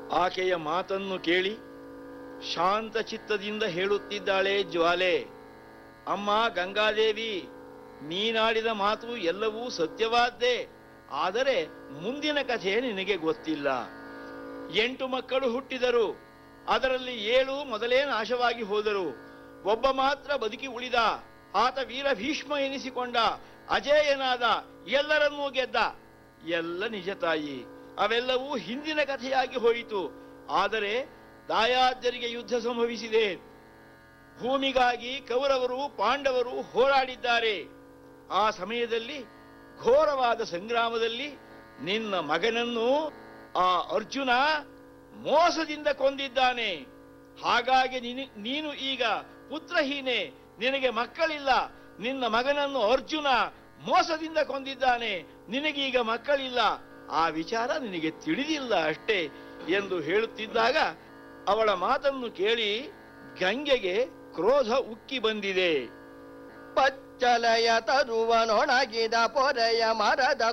ಆಕೆಯ ಮಾತನ್ನು ಕೇಳಿ ಶಾಂತ ಚಿತ್ತದಿಂದ ಹೇಳುತ್ತಿದ್ದಾಳೆ ಜ್ವಾಲೆ ಅಮ್ಮ ಗಂಗಾದೇವಿ ನೀನಾಡಿದ ಮಾತು ಎಲ್ಲವೂ ಸತ್ಯವಾದ್ದೇ ಆದರೆ ಮುಂದಿನ ಕಥೆ ನಿನಗೆ ಗೊತ್ತಿಲ್ಲ ಎಂಟು ಮಕ್ಕಳು ಹುಟ್ಟಿದರು ಅದರಲ್ಲಿ ಏಳು ಮೊದಲೇ ನಾಶವಾಗಿ ಹೋದರು ಒಬ್ಬ ಮಾತ್ರ ಬದುಕಿ ಉಳಿದ ಆತ ವೀರ ಭೀಷ್ಮ ಎನಿಸಿಕೊಂಡ ಅಜೇಯನಾದ ಎಲ್ಲರನ್ನೂ ಗೆದ್ದ ಎಲ್ಲ ನಿಜ ತಾಯಿ ಅವೆಲ್ಲವೂ ಹಿಂದಿನ ಕಥೆಯಾಗಿ ಹೋಯಿತು ಆದರೆ ದಾಯಾದ್ಯರಿಗೆ ಯುದ್ಧ ಸಂಭವಿಸಿದೆ ಭೂಮಿಗಾಗಿ ಕೌರವರು ಪಾಂಡವರು ಹೋರಾಡಿದ್ದಾರೆ ಆ ಸಮಯದಲ್ಲಿ ಘೋರವಾದ ಸಂಗ್ರಾಮದಲ್ಲಿ ನಿನ್ನ ಮಗನನ್ನು ಆ ಅರ್ಜುನ ಮೋಸದಿಂದ ಕೊಂದಿದ್ದಾನೆ ಹಾಗಾಗಿ ನಿನಿ- ನೀನು ಈಗ ಪುತ್ರಹೀನೆ ನಿನಗೆ ಮಕ್ಕಳಿಲ್ಲ ನಿನ್ನ ಮಗನನ್ನು ಅರ್ಜುನ ಮೋಸದಿಂದ ಕೊಂದಿದ್ದಾನೆ ನಿನಗೀಗ ಮಕ್ಕಳಿಲ್ಲ ಆ ವಿಚಾರ ನಿನಗೆ ತಿಳಿದಿಲ್ಲ ಅಷ್ಟೇ ಎಂದು ಹೇಳುತ್ತಿದ್ದಾಗ ಅವಳ ಮಾತನ್ನು ಕೇಳಿ ಗಂಗೆಗೆ ಕ್ರೋಧ ಉಕ್ಕಿ ಬಂದಿದೆ ಪಚ್ಚಲಯ ತರುವನೊಣಗಿದ ಪೊರೆಯ ಮರದ